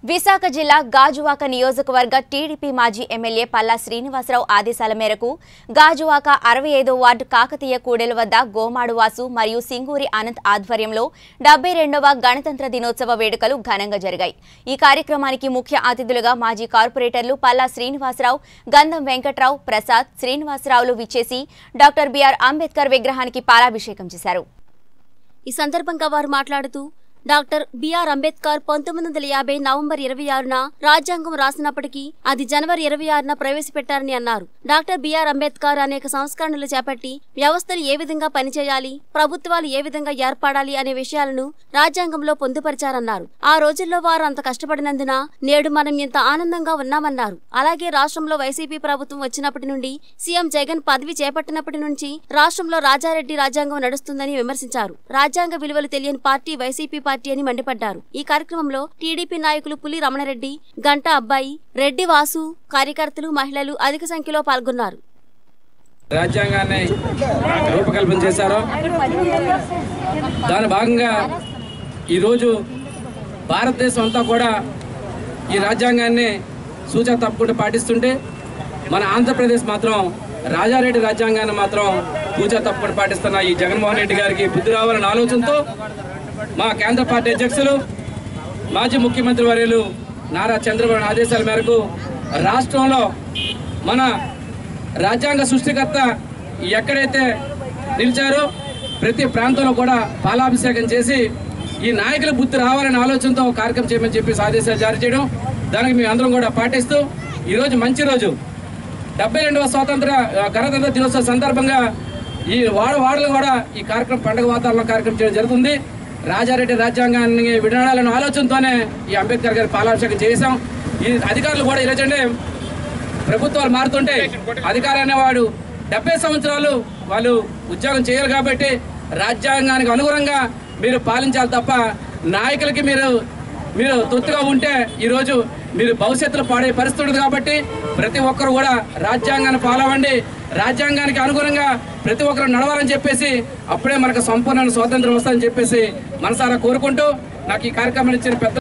విశాఖ జిల్లా గాజువాక నియోజకవర్గ టీడీపీ మాజీ ఎమ్మెల్యే పల్లా శ్రీనివాసరావు ఆదేశాల మేరకు గాజువాక అరవై ఐదో వార్డు కాకతీయ కూడెల వద్ద గోమాడు వాసు మరియు సింగూరి అనంత్ ఆధ్వర్యంలో డెబ్బై రెండవ గణతంత్ర దినోత్సవ వేడుకలు ఘనంగా జరిగాయి ఈ కార్యక్రమానికి ముఖ్య అతిథులుగా మాజీ కార్పొరేటర్లు పల్లా శ్రీనివాసరావు గంధం వెంకట్రావు ప్రసాద్ శ్రీనివాసరావులు విచ్చేసి డాక్టర్ బిఆర్ అంబేద్కర్ విగ్రహానికి పాలాభిషేకం చేశారు ఈ సందర్భంగా వారు మాట్లాడుతూ డాక్టర్ బిఆర్ అంబేద్కర్ పంతొమ్మిది వందల యాభై నవంబర్ ఇరవై ఆరున రాజ్యాంగం రాసినప్పటికీ అది జనవరి ఇరవై ఆరున ప్రవేశపెట్టారని అన్నారు డాక్టర్ బిఆర్ అంబేద్కర్ అనేక సంస్కరణలు చేపట్టి వ్యవస్థలు ఏ విధంగా పనిచేయాలి ప్రభుత్వాలు ఏ విధంగా ఏర్పడాలి అనే విషయాలను రాజ్యాంగంలో పొందుపరిచారన్నారు ఆ రోజుల్లో వారు అంత కష్టపడినందున నేడు మనం ఇంత ఆనందంగా ఉన్నామన్నారు అలాగే రాష్ట్రంలో వైసీపీ ప్రభుత్వం వచ్చినప్పటి నుండి సీఎం జగన్ పదవి చేపట్టినప్పటి నుంచి రాష్ట్రంలో రాజారెడ్డి రాజ్యాంగం నడుస్తుందని విమర్శించారు రాజ్యాంగ విలువలు తెలియని పార్టీ వైసీపీ పార్టీ అని మండిపడ్డారు ఈ కార్యక్రమంలో టీడీపీ నాయకులు పులి రమణరెడ్డి గంటా అబ్బాయి రెడ్డి వాసు కార్యకర్తలు మహిళలు అధిక సంఖ్యలో పాల్గొన్నారు రాజ్యాంగాన్ని రూపకల్పన చేశారో దాని భాగంగా ఈరోజు భారతదేశం అంతా కూడా ఈ రాజ్యాంగాన్ని సూచన తప్పకుండా పాటిస్తుంటే మన ఆంధ్రప్రదేశ్ మాత్రం రాజారెడ్డి రాజ్యాంగాన్ని మాత్రం పూజా తప్పకుండా పాటిస్తున్న ఈ జగన్మోహన్ రెడ్డి గారికి బుద్ధి రావాలన్న ఆలోచనతో మా కేంద్ర పార్టీ అధ్యక్షులు మాజీ ముఖ్యమంత్రి వర్యులు నారా చంద్రబాబు నాయుడు ఆదేశాల మేరకు రాష్ట్రంలో మన రాజ్యాంగ సృష్టికర్త ఎక్కడైతే నిలిచారో ప్రతి ప్రాంతంలో కూడా పాలాభిషేకం చేసి ఈ నాయకుల బుద్ధి రావాలనే ఆలోచనతో ఒక కార్యక్రమం చేయమని చెప్పేసి ఆదేశాలు జారీ చేయడం దానికి మేము అందరం కూడా పాటిస్తూ ఈరోజు మంచి రోజు డెబ్బై రెండవ స్వాతంత్ర ఆ, గణతంత్ర దినోత్సవ సందర్భంగా ఈ వాడ వాడలు కూడా ఈ కార్యక్రమం పండుగ వాతావరణం కార్యక్రమం చేయడం జరుగుతుంది రాజారెడ్డి రాజ్యాంగాన్ని వినాలనే ఆలోచనతోనే ఈ అంబేద్కర్ గారి పాలాభిషేకం చేశాం ఈ అధికారులు కూడా ఈరోజంటే ప్రభుత్వాలు మారుతుంటే అధికారి అనేవాడు డెబ్బై సంవత్సరాలు వాళ్ళు ఉద్యోగం చేయాలి కాబట్టి రాజ్యాంగానికి అనుగుణంగా మీరు పాలించాలి తప్ప నాయకులకి మీరు మీరు తొత్తుగా ఉంటే ఈరోజు మీరు భవిష్యత్తులో పాడే పరిస్థితి ఉంది కాబట్టి ప్రతి ఒక్కరు కూడా రాజ్యాంగాన్ని పాలవండి రాజ్యాంగానికి అనుగుణంగా ప్రతి ఒక్కరు నడవాలని చెప్పేసి అప్పుడే మనకు సంపూర్ణ స్వాతంత్రం వస్తుందని చెప్పేసి మనసారా కోరుకుంటూ నాకు ఈ కార్యక్రమం ఇచ్చిన పెద్ద